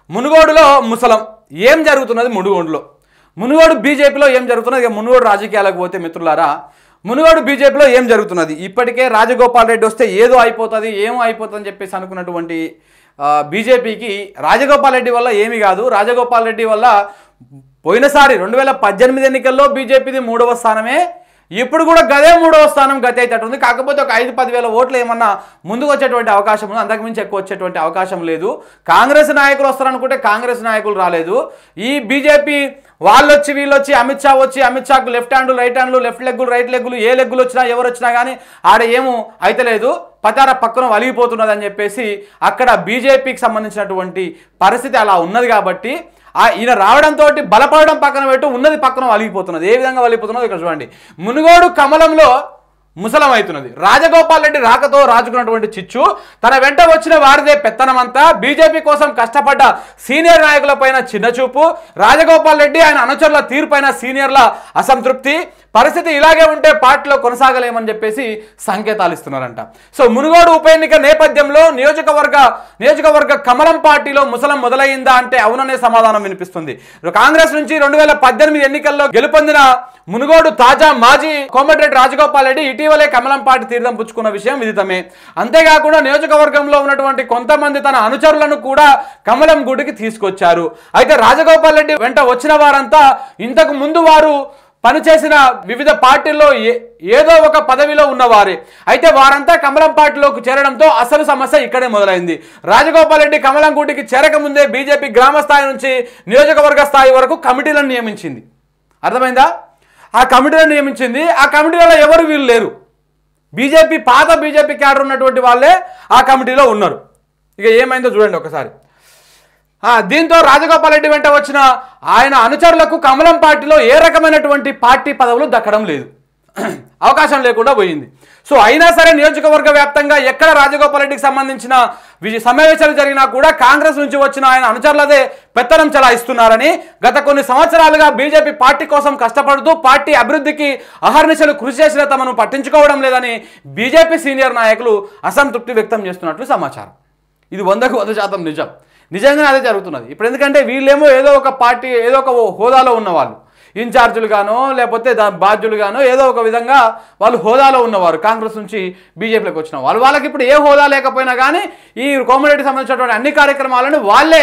మునుగోడులో ముసలం ఏం జరుగుతున్నది మునుగోడులో మునుగోడు బీజేపీలో ఏం జరుగుతున్నది ఇక మునుగోడు రాజకీయాలకు పోతే మిత్రులారా మునుగోడు బీజేపీలో ఏం జరుగుతున్నది ఇప్పటికే రాజగోపాల్ రెడ్డి వస్తే ఏదో అయిపోతుంది ఏమో అయిపోతుంది అని చెప్పేసి అనుకున్నటువంటి ఆ, బీజేపీకి రాజగోపాల్ రెడ్డి వల్ల ఏమీ కాదు రాజగోపాల్ రెడ్డి వల్ల పోయినసారి రెండు వేల పద్దెనిమిది ఎన్నికల్లో బీజేపీది మూడవ స్థానమే ఇప్పుడు కూడా గదే మూడవ స్థానం గతి అయితే ఉంది కాకపోతే ఒక ఐదు పదివేల ఓట్లు ఏమన్నా ముందుకు వచ్చేటువంటి అవకాశం ఉంది అంతకుమించి ఎక్కువ వచ్చేటువంటి అవకాశం లేదు కాంగ్రెస్ నాయకులు వస్తారనుకుంటే కాంగ్రెస్ నాయకులు రాలేదు ఈ బీజేపీ వాళ్ళు వచ్చి వీళ్ళు వచ్చి అమిత్ షా వచ్చి అమిత్ షాకు లెఫ్ట్ హ్యాండ్ రైట్ హ్యాండ్లు లెఫ్ట్ లెగ్గులు రైట్ లెగ్గులు ఏ లెగ్గులు వచ్చినా ఎవరు వచ్చినా కానీ ఆడ ఏమో అయితలేదు పతార పక్కన వలిగిపోతున్నది అని చెప్పేసి అక్కడ బీజేపీకి సంబంధించినటువంటి పరిస్థితి అలా ఉన్నది కాబట్టి ఆ ఈయన రావడంతో బలపడడం పక్కన పెట్టు ఉన్నది పక్కన వలిగిపోతున్నది ఏ విధంగా వలిగిపోతున్నదో ఇక్కడ చూడండి మునుగోడు కమలంలో ముసలం అవుతున్నది రాజగోపాల్ రెడ్డి రాకతో రాజుకున్నటువంటి చిచ్చు తన వెంట వచ్చిన వారిదే పెత్తనమంతా బీజేపీ కోసం కష్టపడ్డ సీనియర్ నాయకులపైన చిన్నచూపు రాజగోపాల్ రెడ్డి ఆయన అనుచరుల తీరుపైన సీనియర్ల అసంతృప్తి పరిస్థితి ఇలాగే ఉంటే పార్టీలో కొనసాగలేమని చెప్పేసి సంకేతాలు ఇస్తున్నారంట సో మునుగోడు ఉప ఎన్నిక నేపథ్యంలో నియోజకవర్గ నియోజకవర్గ కమలం పార్టీలో ముసలం మొదలైందా అంటే అవుననే సమాధానం వినిపిస్తుంది కాంగ్రెస్ నుంచి రెండు వేల పద్దెనిమిది ఎన్నికల్లో గెలుపొందిన మునుగోడు తాజా మాజీ కోమటిరెడ్డి రాజగోపాల్ రెడ్డి ఇటీవలే కమలం పార్టీ తీర్థం పుచ్చుకున్న విషయం విదితమే అంతేకాకుండా నియోజకవర్గంలో ఉన్నటువంటి కొంతమంది తన అనుచరులను కూడా కమలం గుడికి తీసుకొచ్చారు అయితే రాజగోపాల్ రెడ్డి వెంట వచ్చిన వారంతా ఇంతకు ముందు వారు పనిచేసిన వివిధ పార్టీల్లో ఏ- ఏదో ఒక పదవిలో ఉన్నవారే అయితే వారంతా కమలం పార్టీలోకి చేరడంతో అసలు సమస్య ఇక్కడే మొదలైంది రాజగోపాల్ రెడ్డి కమలం గుడికి చేరకముందే బీజేపీ గ్రామ స్థాయి నుంచి నియోజకవర్గ స్థాయి వరకు కమిటీలను నియమించింది అర్థమైందా ఆ కమిటీలను నియమించింది ఆ కమిటీలలో ఎవరు వీళ్ళు లేరు బీజేపీ పాత బీజేపీ క్యాడర్ ఉన్నటువంటి వాళ్ళే ఆ కమిటీలో ఉన్నారు ఇక ఏమైందో చూడండి ఒకసారి ఆ, దీంతో రాజగోపాల్ రెడ్డి వెంట వచ్చిన ఆయన అనుచరులకు కమలం పార్టీలో ఏ రకమైనటువంటి పార్టీ పదవులు దక్కడం లేదు అవకాశం లేకుండా పోయింది సో అయినా సరే నియోజకవర్గ వ్యాప్తంగా ఎక్కడ రాజగోపాల్ రెడ్డికి సంబంధించిన విజయ సమావేశాలు జరిగినా కూడా కాంగ్రెస్ నుంచి వచ్చిన ఆయన అనుచరులదే పెత్తనం చలాయిస్తున్నారని గత కొన్ని సంవత్సరాలుగా బీజేపీ పార్టీ కోసం కష్టపడుతూ పార్టీ అభివృద్ధికి అహర్నిశలు కృషి చేసిన తమను పట్టించుకోవడం లేదని బీజేపీ సీనియర్ నాయకులు అసంతృప్తి వ్యక్తం చేస్తున్నట్లు సమాచారం ఇది వందకు వంద శాతం నిజం నిజంగానే అదే జరుగుతున్నది ఇప్పుడు ఎందుకంటే వీళ్ళేమో ఏదో ఒక పార్టీ ఏదో ఒక హోదాలో ఉన్నవాళ్ళు ఇన్ఛార్జీలు గానో లేకపోతే దా బాధ్యులు గానో ఏదో ఒక విధంగా వాళ్ళు హోదాలో ఉన్నవారు కాంగ్రెస్ నుంచి బీజేపీలోకి వచ్చిన వాళ్ళు వాళ్ళకి ఇప్పుడు ఏ హోదా లేకపోయినా కానీ ఈ కోమరెడ్డికి సంబంధించినటువంటి అన్ని కార్యక్రమాలను వాళ్ళే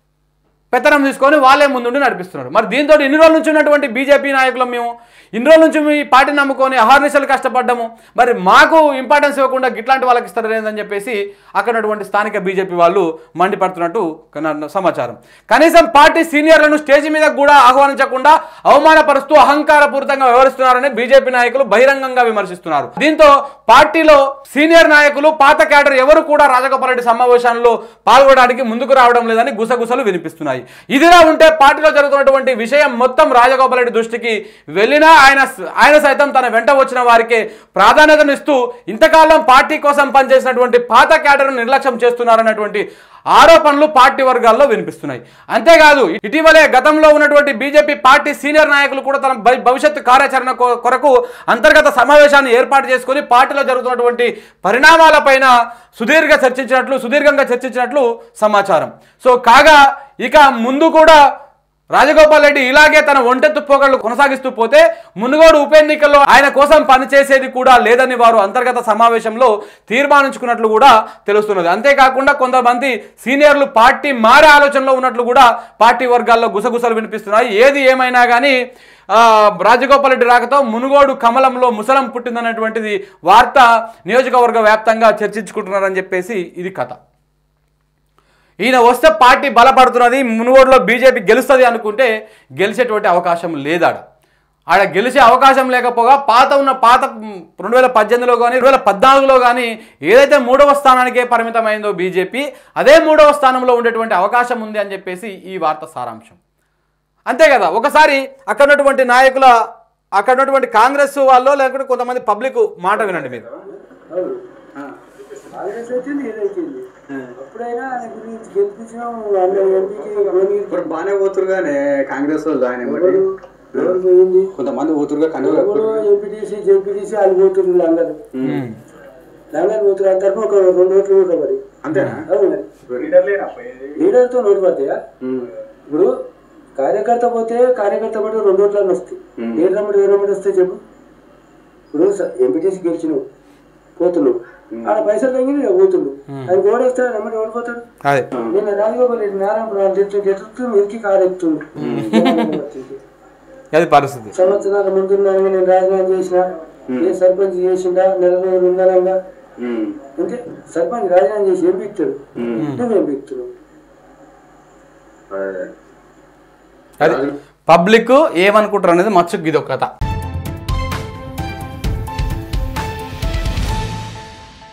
పెత్తనం తీసుకొని వాళ్ళే ముందుండి నడిపిస్తున్నారు మరి దీంతో ఇన్ని రోజుల నుంచి ఉన్నటువంటి బీజేపీ నాయకులు మేము ఇన్ని రోజుల నుంచి మీ పార్టీ నమ్ముకొని అహర్నిశలు కష్టపడ్డాము మరి మాకు ఇంపార్టెన్స్ ఇవ్వకుండా గిట్లాంటి వాళ్ళకి ఇస్తారు లేదని చెప్పేసి అక్కడ ఉన్నటువంటి స్థానిక బీజేపీ వాళ్ళు మండిపడుతున్నట్టు కన- సమాచారం కనీసం పార్టీ సీనియర్లను స్టేజ్ మీద కూడా ఆహ్వానించకుండా అవమానపరుస్తూ అహంకారపూరితంగా వ్యవహరిస్తున్నారని బీజేపీ నాయకులు బహిరంగంగా విమర్శిస్తున్నారు దీంతో పార్టీలో సీనియర్ నాయకులు పాత క్యాడర్ ఎవరు కూడా రాజగోపాల్ రెడ్డి సమావేశాల్లో పాల్గొనడానికి ముందుకు రావడం లేదని గుసగుసలు వినిపిస్తున్నాయి ఇదిలా ఉంటే పార్టీలో జరుగుతున్నటువంటి విషయం మొత్తం రాజగోపాల్ రెడ్డి దృష్టికి వెళ్ళినా ఆయన ఆయన సైతం తన వెంట వచ్చిన వారికే ప్రాధాన్యతనిస్తూ ఇంతకాలం పార్టీ కోసం పనిచేసినటువంటి పాత క్యాడర్ను నిర్లక్ష్యం చేస్తున్నారన్నటువంటి ఆరోపణలు పార్టీ వర్గాల్లో వినిపిస్తున్నాయి అంతేకాదు ఇటీవలే గతంలో ఉన్నటువంటి బీజేపీ పార్టీ సీనియర్ నాయకులు కూడా తన భవి- భవిష్యత్తు కార్యాచరణ కొ- కొరకు అంతర్గత సమావేశాన్ని ఏర్పాటు చేసుకొని పార్టీలో జరుగుతున్నటువంటి పరిణామాలపైన సుదీర్ఘ చర్చించినట్లు సుదీర్ఘంగా చర్చించినట్లు సమాచారం సో కాగా ఇక ముందు కూడా రాజగోపాల్ రెడ్డి ఇలాగే తన ఒంటెత్తు పోగళ్ళు కొనసాగిస్తూ పోతే మునుగోడు ఉప ఎన్నికల్లో ఆయన కోసం పనిచేసేది కూడా లేదని వారు అంతర్గత సమావేశంలో తీర్మానించుకున్నట్లు కూడా తెలుస్తున్నది అంతేకాకుండా కొంతమంది సీనియర్లు పార్టీ మారే ఆలోచనలో ఉన్నట్లు కూడా పార్టీ వర్గాల్లో గుసగుసలు వినిపిస్తున్నాయి ఏది ఏమైనా కానీ ఆ, రాజగోపాల్ రెడ్డి రాకతో మునుగోడు కమలంలో ముసలం పుట్టిందనేటువంటిది వార్త నియోజకవర్గ వ్యాప్తంగా చర్చించుకుంటున్నారని చెప్పేసి ఇది కథ ఈయన వస్తే పార్టీ బలపడుతున్నది మునుగోడులో బీజేపీ గెలుస్తుంది అనుకుంటే గెలిచేటువంటి అవకాశం లేదాడ ఆడ గెలిచే అవకాశం లేకపోగా పాత ఉన్న పాత మ్, రెండు వేల పద్దెనిమిదిలో కానీ రెండు వేల పద్నాలుగులో కానీ ఏదైతే మూడవ స్థానానికే పరిమితమైందో బీజేపీ అదే మూడవ స్థానంలో ఉండేటువంటి అవకాశం ఉంది అని చెప్పేసి ఈ వార్త సారాంశం అంతే కదా ఒకసారి అక్కడ ఉన్నటువంటి నాయకుల అక్కడ ఉన్నటువంటి కాంగ్రెస్ వాళ్ళు లేకుంటే కొంతమంది పబ్లిక్ మాట వినండి మీరు అవును. కాంగ్రెస్ వచ్చింది ఏదైతుంది అప్పుడైనా ఆయన గురించి గెలిపించినాం అన్న ఎంపీకి గోని ఇప్పుడు బాగానే పోతురుగానే కాంగ్రెస్ వాళ్ళు ఆయన ఏమంటే ఎవరు ఎవరు పోయింది కొంతమంది పోతురుగా కనుక ఎవరు ఎంపీటీసీ జెడ్పీటీసీ వాళ్ళు పోతున్నారు లంగరు లంగరు పోతున్నారు అందరికీ ఒక రెండు ఓట్లు కూడా మరి అంతేనా అవును మరి లీడర్తో నోటు పడతాయా ఇప్పుడు కార్యకర్త పోతే కార్యకర్త పడి రెండు ఓట్లన్నీ వస్తాయి ఏ రమ్మడి ఏ రమ్మడి వస్తాయి చెప్పు ఇప్పుడు ఎంపీటీసీ గెలిచినావు పోతున్నావు ఆడ పైసలు తగ్గి పోతుండు ఆయన ఓడేస్తాడు రమ్మడి ఓడిపోతాడు అదే నిన్న రాజగోపాల్ రెడ్డి నారాయణ చెట్టు చెట్టు మీదకి కారు ఎక్కుతుండు అది పరిస్థితి సంవత్సరాల ముందు నేను రాజీనామా చేసిన ఏ సర్పంచ్ చేసిండా నెల రోజులు ఉన్నానంగా అంటే సర్పంచ్ రాజీనామా చేసి ఏం పీక్తాడు నువ్వేం పీక్తున్నావు అది పబ్లిక్ ఏమనుకుంటారు అనేది మచ్చుకు ఇది ఒక కథ